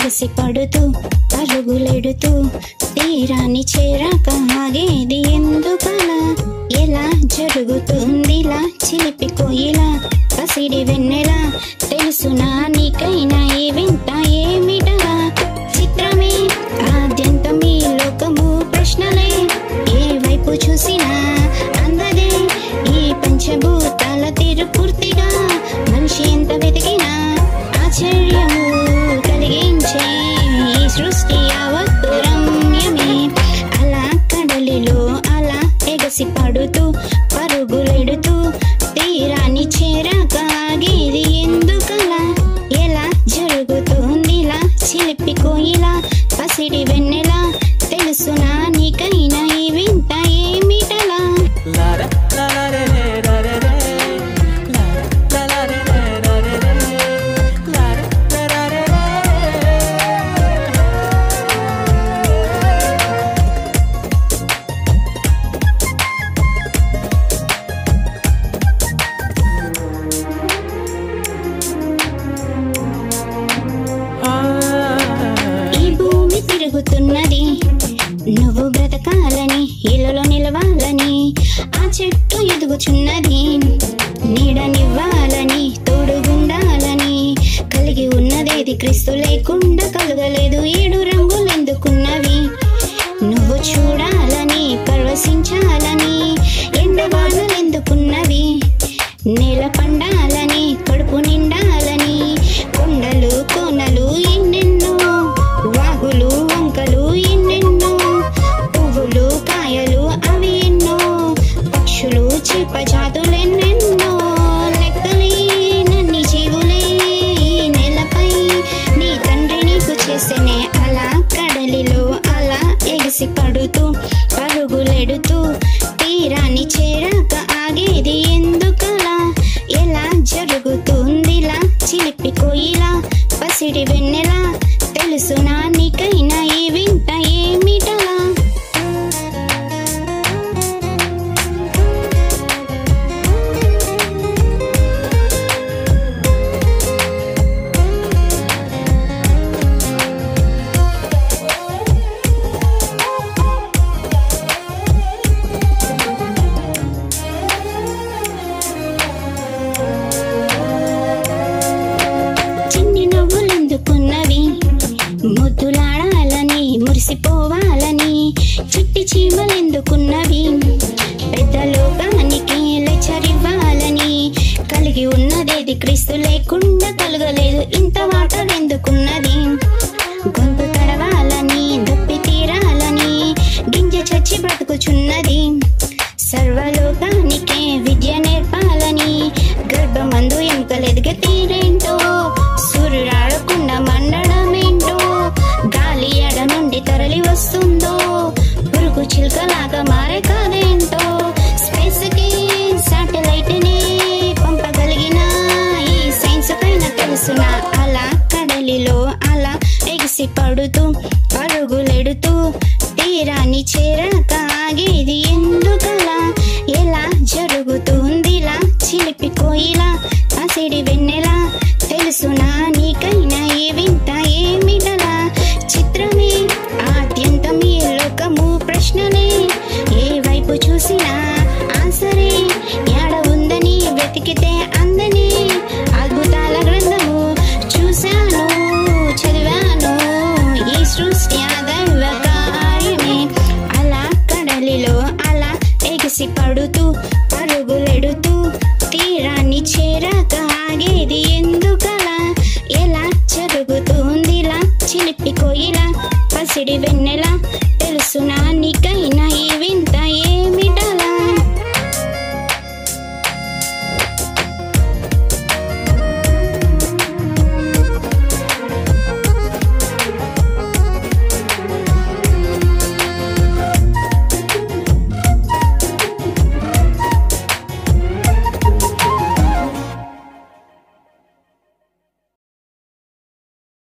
ఎగసి పడుతూ పరుగులెడుతూ తీరాన్ని చేరాక ఆగేది ఎందుకలా ఎలా జరుగుతుందిలా చిలిపి కోయిలా పసిడి వెన్నెలా తెలుసునా నీకైనా ఏ వింత ఏమిటలా చిత్రమే ఆద్యంతం ఈ లోకము ప్రశ్నలే ఏ వైపు చూసినా అందదే ఈ పంచభూతాల తీరు పూర్తిగా మనిషి ఎంత వెతికినా ఆశ్చర్యము కలిగించే ఈ సృష్టి యావత్తు రమ్యమే అలా కడలిలో అలా ఎగసి పడుతూ పరుగులెడుతూ తీరాన్ని చేరాక ఆగేది ఎందుకలా ఎలా జరుగుతుందిలా చిలిపి కోయిలా పసిడి వెన్నెలా తెలుసునా నీకైనా ఈ వింత ఏమిటలా లారా లాలారే లారే లారా లాలారే లారే లారా లాలారే ఈ భూమి తిరుగుతున్నది నువ్వు బ్రతకాలని ఇళ్ళలో నిలవాలని ఆ చెట్టు ఎదుగుచున్నది నీడనివ్వాలని తోడుగుండాలని కలిగి ఉన్నదేది క్రీస్తు లేకుండా కలగలేదు ఏడు రంగులు ఎందుకున్నవి నువ్వు చూడాలని పరవశించాలని ఎండవానలు ఎందుకున్నవి నేల పండాలని కడుపు నిండాలని కొండలు కోనలు ఎన్నెన్నో వాగులు వంకలు ఎన్నెన్నో పువ్వులు కాయలు అవి ఎన్నో పక్షులు చేప జాతులు ఎన్నెన్నో లెక్కలేనన్ని జీవులే ఈ నేలపై నీ తండ్రి నీకు చేసెనే అలా కడలిలో అలా ఎగిసి పడుతూ పరుగులెడుతూ తీరాన్ని చేరాక ఆగేది ఎందుకలా ఎలా జరుగుతుందిలా చిలిపి కోయిలా పసిడి వెన్నెలా తెలుసునా నీకైనా ఈ వింత ఏమిటలా చిన్ని నవ్వులెందుకున్నవి ముద్దులాడాలని మురిసిపోవాలని చిట్టి చీమలెందుకున్నవి పెద్ద లోకానికి లెచ్చరివ్వాలని కలిగి ఉన్నదేది క్రీస్తు లేకుండా కలగలేదు ఇంత వాటర్ ఎందుకున్నది గొంతు తడవాలని దప్పి తీరాలని గింజ చచ్చి బ్రతుకుచున్నది సర్వలోకానికే విద్య నేర్పాలని గర్భమందు ఎముకలెదిగే తీరేంటో సూర్యుడాడకుండా మండడమేంటో గాలి ఎడ నుండి తరలి వస్తుందో పురుగు చిలుకలాగా మారే కాదేంటో స్పేస్ కి సాటిలైట్ ని పంపగలిగిన ఈ సైన్స్ కైనా తెలుసునా అలా కడలిలో అలా ఎగిసి పడుతూ పరుగులెడుతూ తీరాన్ని చేరాక ఆగేది ఎందుకలా ఎలా జరుగుతుందిలా చిలిపి కోయిలా పసిడి వెన్నెలా తెలుసునా నీకైనా ఏ వింత ఏమిటలా చిత్రమే ఆద్యంతం ఈ లోకము ప్రశ్నలే ఏ వైపు చూసినా ఆన్సరే ఎడ ఉందని వెతికితే అందని అద్భుతాల గ్రంథము చూశాను చదివాను ఈ సృష్టి దైవ కార్యమే అలా కడలిలో అలా ఎగిసి పడుతూ